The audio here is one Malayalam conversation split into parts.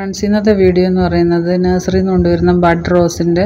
ഫ്രണ്ട്സ് ഇന്നത്തെ വീഡിയോ എന്ന് പറയുന്നത് നഴ്സറിയിൽ നിന്ന് കൊണ്ടുവരുന്ന ബഡ് റോസിൻ്റെ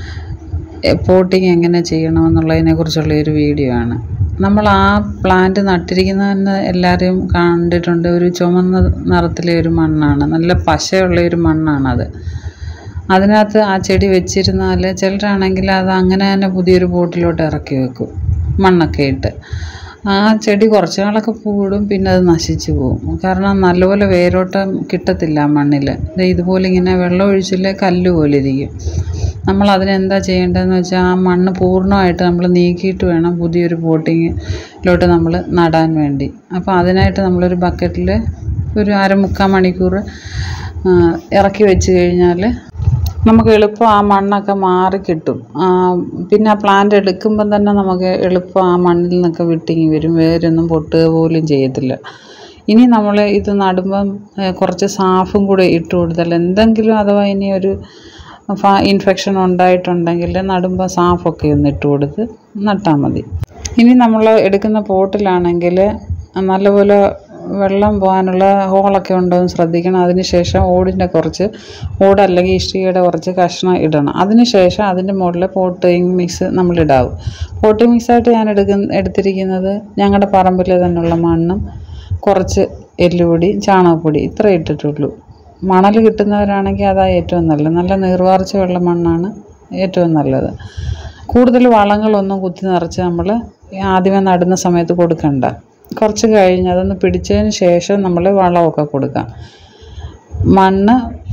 പോട്ടിങ് എങ്ങനെ ചെയ്യണമെന്നുള്ളതിനെ കുറിച്ചുള്ള ഒരു വീഡിയോ ആണ് നമ്മൾ ആ പ്ലാന്റ് നട്ടിരിക്കുന്നത് തന്നെ എല്ലാവരെയും കണ്ടിട്ടുണ്ട് ഒരു ചുമന്ന നിറത്തിലെ ഒരു മണ്ണാണ് നല്ല പശയുള്ള ഒരു മണ്ണാണത് അതിനകത്ത് ആ ചെടി വെച്ചിരുന്നാൽ ചിലരാണെങ്കിൽ അത് അങ്ങനെ തന്നെ പുതിയൊരു പോട്ടിലോട്ട് ഇറക്കി വെക്കും മണ്ണൊക്കെ ഇട്ട് ആ ചെടി കുറച്ച് നാളൊക്കെ പൂടും പിന്നെ അത് നശിച്ചു പോകും കാരണം നല്ലപോലെ വേരോട്ടം കിട്ടത്തില്ല ആ മണ്ണിൽ ദേ ഇതുപോലെ ഇങ്ങനെ വെള്ളം ഒഴിച്ചില്ലേ കല്ല് പോലെ ഇരിക്കും നമ്മൾ അതിനെന്താ ചെയ്യേണ്ടതെന്ന് വെച്ചാൽ ആ മണ്ണ് പൂർണ്ണമായിട്ട് നമ്മൾ നീക്കിയിട്ട് വേണം പുതിയൊരു പോട്ടിങ്ങിലോട്ട് നമ്മൾ നടാൻ വേണ്ടി അപ്പോൾ അതിനായിട്ട് നമ്മളൊരു ബക്കറ്റിൽ ഒരു അരമുക്കാൽ മണിക്കൂർ ആ, ഇറക്കി വെച്ച് കഴിഞ്ഞാൽ നമുക്ക് എളുപ്പം ആ മണ്ണൊക്കെ മാറി കിട്ടും ആ, പിന്നെ ആ പ്ലാന്റ് എടുക്കുമ്പം തന്നെ നമുക്ക് എളുപ്പം ആ മണ്ണിൽ നിന്നൊക്കെ വിട്ടിങ്ങി വരും വേരൊന്നും പൊട്ടുക പോലും ചെയ്യത്തില്ല ഇനി നമ്മൾ ഇത് നടുമ്പം ഏ, കുറച്ച് സാഫും കൂടെ ഇട്ട് കൊടുത്താൽ എന്തെങ്കിലും അഥവാ ഇനി ഒരു ഇൻഫെക്ഷൻ ഉണ്ടായിട്ടുണ്ടെങ്കിൽ നടുമ്പോൾ സാഫൊക്കെ ഒന്ന് ഇട്ട് കൊടുത്ത് നട്ടാൽ മതി ഇനി നമ്മൾ എടുക്കുന്ന പോട്ടിലാണെങ്കിൽ നല്ലപോലെ വെള്ളം പോകാനുള്ള ഹോളൊക്കെ ഉണ്ടോ എന്ന് ശ്രദ്ധിക്കണം അതിന് ശേഷം ഓടിൻ്റെ കുറച്ച് ഓട് അല്ലെങ്കിൽ ഇഷ്ടികയുടെ കുറച്ച് കഷ്ണം ഇടണം അതിന് ശേഷം അതിൻ്റെ മുകളിൽ പോട്ടിങ് മിക്സ് നമ്മൾ ഇടാവും പോട്ടിങ് മിക്സായിട്ട് ഞാൻ എടുക്കുന്ന എടുത്തിരിക്കുന്നത് ഞങ്ങളുടെ പറമ്പിൽ തന്നെയുള്ള മണ്ണും കുറച്ച് എല്ലുപൊടി ചാണകപ്പൊടി ഇത്ര ഇട്ടിട്ടുള്ളൂ മണൽ കിട്ടുന്നവരാണെങ്കിൽ അതാ ഏറ്റവും നല്ലത് നല്ല നീർവാർച്ചയുള്ള മണ്ണാണ് ഏറ്റവും നല്ലത് കൂടുതൽ വളങ്ങളൊന്നും കുത്തി നിറച്ച് നമ്മൾ ആദ്യമേ നടുന്ന സമയത്ത് കൊടുക്കണ്ട കുറച്ച് കഴിഞ്ഞ് അതൊന്ന് പിടിച്ചതിന് ശേഷം നമ്മൾ വളമൊക്കെ കൊടുക്കാം മണ്ണ്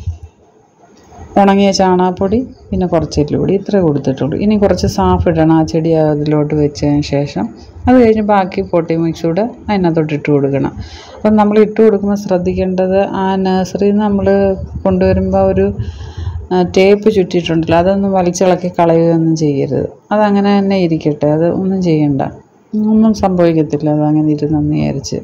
ഉണങ്ങിയ ചാണകപ്പൊടി പിന്നെ കുറച്ച് എല്ലുപൊടി ഇത്രേ കൊടുത്തിട്ടുള്ളൂ ഇനി കുറച്ച് സാഫ് ഇടണം ആ ചെടി അതിലോട്ട് വെച്ചതിന് ശേഷം അത് കഴിഞ്ഞ് ബാക്കി പൊട്ടി മിക്സ് കൂടെ അതിനകത്തോട്ട് ഇട്ട് കൊടുക്കണം അപ്പം നമ്മൾ ഇട്ട് കൊടുക്കുമ്പോൾ ശ്രദ്ധിക്കേണ്ടത് ആ നഴ്സറിയിൽ നിന്ന് നമ്മൾ കൊണ്ടുവരുമ്പോൾ ഒരു ആ, ടേപ്പ് ചുറ്റിയിട്ടുണ്ടല്ലോ അതൊന്നും വലിച്ചിളക്കി കളയുകയൊന്നും ചെയ്യരുത് അതങ്ങനെ തന്നെ ഇരിക്കട്ടെ അത് ഒന്നും ചെയ്യണ്ട ഒന്നും സംഭവിക്കത്തില്ല അതങ്ങനെ ഇരുന്നെന്ന് വിചാരിച്ച്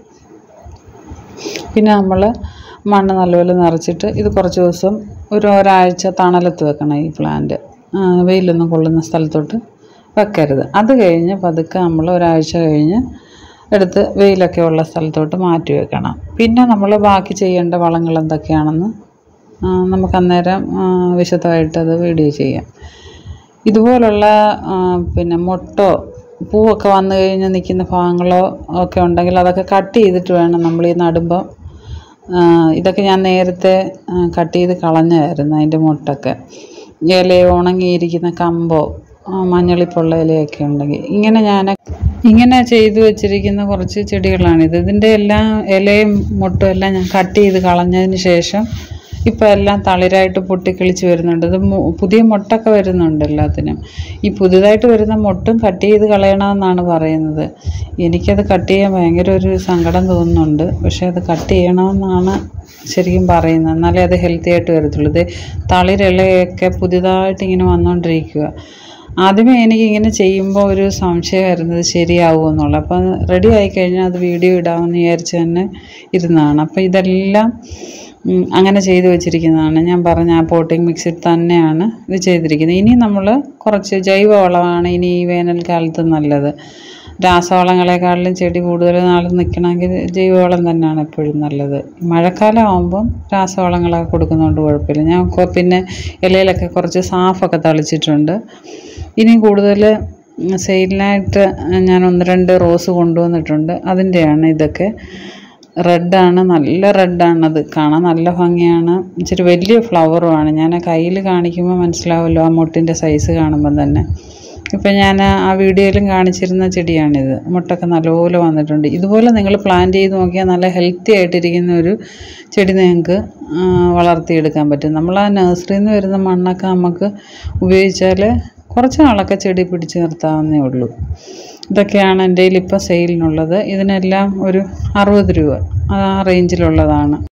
പിന്നെ നമ്മൾ മണ്ണ് നല്ലപോലെ നിറച്ചിട്ട് ഇത് കുറച്ച് ദിവസം ഒരു ഒരാഴ്ച തണലത്ത് വെക്കണം ഈ പ്ലാന്റ് വെയിലൊന്നും കൊള്ളുന്ന സ്ഥലത്തോട്ട് വെക്കരുത് അത് കഴിഞ്ഞ് പതുക്കെ നമ്മൾ ഒരാഴ്ച കഴിഞ്ഞ് എടുത്ത് വെയിലൊക്കെ ഉള്ള സ്ഥലത്തോട്ട് മാറ്റി വെക്കണം പിന്നെ നമ്മൾ ബാക്കി ചെയ്യേണ്ട വളങ്ങൾ എന്തൊക്കെയാണെന്ന് ആ, നമുക്ക് അന്നേരം ആ, വിശദമായിട്ട് അത് വീഡിയോ ചെയ്യാം ഇതുപോലുള്ള ആ, പിന്നെ മൊട്ടോ പൂവൊക്കെ വന്നു കഴിഞ്ഞ് നിൽക്കുന്ന ഭാഗങ്ങളോ ഒക്കെ ഉണ്ടെങ്കിൽ അതൊക്കെ കട്ട് ചെയ്തിട്ട് വേണം നമ്മൾ ഈ നടുമ്പോൾ ആ, ഇതൊക്കെ ഞാൻ നേരത്തെ കട്ട് ചെയ്ത് കളഞ്ഞായിരുന്നു അതിൻ്റെ മുട്ടൊക്കെ ഇല ഉണങ്ങിയിരിക്കുന്ന കമ്പോ ആ, മഞ്ഞളിപ്പുള്ള ഇലയൊക്കെ ഉണ്ടെങ്കിൽ ഇങ്ങനെ ഞാൻ ഇങ്ങനെ ചെയ്തു വെച്ചിരിക്കുന്ന കുറച്ച് ചെടികളാണിത് ഇതിൻ്റെ എല്ലാം ഇലയും മുട്ടും എല്ലാം ഞാൻ കട്ട് ചെയ്ത് കളഞ്ഞതിന് ശേഷം ഇപ്പം എല്ലാം തളിരായിട്ട് പൊട്ടിക്കിളിച്ച് വരുന്നുണ്ട് ഇത് മു- പുതിയ മുട്ടൊക്കെ വരുന്നുണ്ട് എല്ലാത്തിനും ഈ പുതുതായിട്ട് വരുന്ന മുട്ടും കട്ട് ചെയ്ത് കളയണമെന്നാണ് പറയുന്നത് എനിക്കത് കട്ട് ചെയ്യാൻ ഭയങ്കര ഒരു സങ്കടം തോന്നുന്നുണ്ട് പക്ഷേ അത് കട്ട് ചെയ്യണമെന്നാണ് ശരിക്കും പറയുന്നത് എന്നാലേ അത് ഹെൽത്തി ആയിട്ട് വരത്തുള്ളൂ ഇത് തളിരിലയൊക്കെ പുതിയതായിട്ട് ഇങ്ങനെ വന്നുകൊണ്ടിരിക്കുക ആദ്യമേ എനിക്ക് ഇങ്ങനെ ചെയ്യുമ്പോൾ ഒരു സംശയം വരുന്നത് ശരിയാവുമോ എന്നുള്ളത് അപ്പോൾ റെഡി ആയിക്കഴിഞ്ഞാൽ അത് വീഡിയോ ഇടാമെന്ന് വിചാരിച്ച് തന്നെ ഇരുന്നതാണ് അപ്പോൾ ഇതെല്ലാം ഉം, അങ്ങനെ ചെയ്തു വെച്ചിരിക്കുന്നതാണ് ഞാൻ പറഞ്ഞ ആ പോട്ടിംഗ് മിക്സിൽ തന്നെയാണ് ഇത് ചെയ്തിരിക്കുന്നത് ഇനി നമ്മൾ കുറച്ച് ജൈവവളമാണ് ഇനി ഈ വേനൽക്കാലത്ത് നല്ലത് രാസവളങ്ങളെക്കാളിലും ചെടി കൂടുതൽ നാൾ നിൽക്കണമെങ്കിൽ ജൈവവളം തന്നെയാണ് എപ്പോഴും നല്ലത് മഴക്കാലം ആകുമ്പം രാസവളങ്ങളൊക്കെ കൊടുക്കുന്നതുകൊണ്ട് കുഴപ്പമില്ല ഞാൻ കൊ- പിന്നെ ഇലയിലൊക്കെ കുറച്ച് സാഫൊക്കെ തളിച്ചിട്ടുണ്ട് ഇനി കൂടുതൽ സെയിലിനായിട്ട് ഞാൻ ഒന്ന് രണ്ട് റോസ് കൊണ്ടുവന്നിട്ടുണ്ട് അതിൻ്റെയാണ് ഇതൊക്കെ റെഡാണ് നല്ല റെഡാണത് കാണാൻ നല്ല ഭംഗിയാണ് ഇച്ചിരി വലിയ ഫ്ലവറുമാണ് ഞാൻ കയ്യിൽ കാണിക്കുമ്പോൾ മനസ്സിലാവുമല്ലോ ആ മുട്ടിൻ്റെ സൈസ് കാണുമ്പം തന്നെ ഇപ്പം ഞാൻ ആ വീഡിയോയിലും കാണിച്ചിരുന്ന ചെടിയാണിത് മുട്ടൊക്കെ നല്ലപോലെ വന്നിട്ടുണ്ട് ഇതുപോലെ നിങ്ങൾ പ്ലാൻ ചെയ്ത് നോക്കിയാൽ നല്ല ഹെൽത്തി ആയിട്ടിരിക്കുന്ന ഒരു ചെടി നിങ്ങൾക്ക് ആ, വളർത്തിയെടുക്കാൻ പറ്റും നമ്മൾ ആ നഴ്സറിയിൽ നിന്ന് വരുന്ന മണ്ണൊക്കെ നമുക്ക് ഉപയോഗിച്ചാൽ കുറച്ച് നാളൊക്കെ ചെടി പിടിച്ച് നിർത്താവുന്നേ ഉള്ളൂ ഇതൊക്കെയാണ് എൻ്റെ കയ്യിൽ ഇപ്പോൾ സെയിലിനുള്ളത് ഇതിനെല്ലാം ഒരു അറുപത് രൂപ ആ റേഞ്ചിലുള്ളതാണ്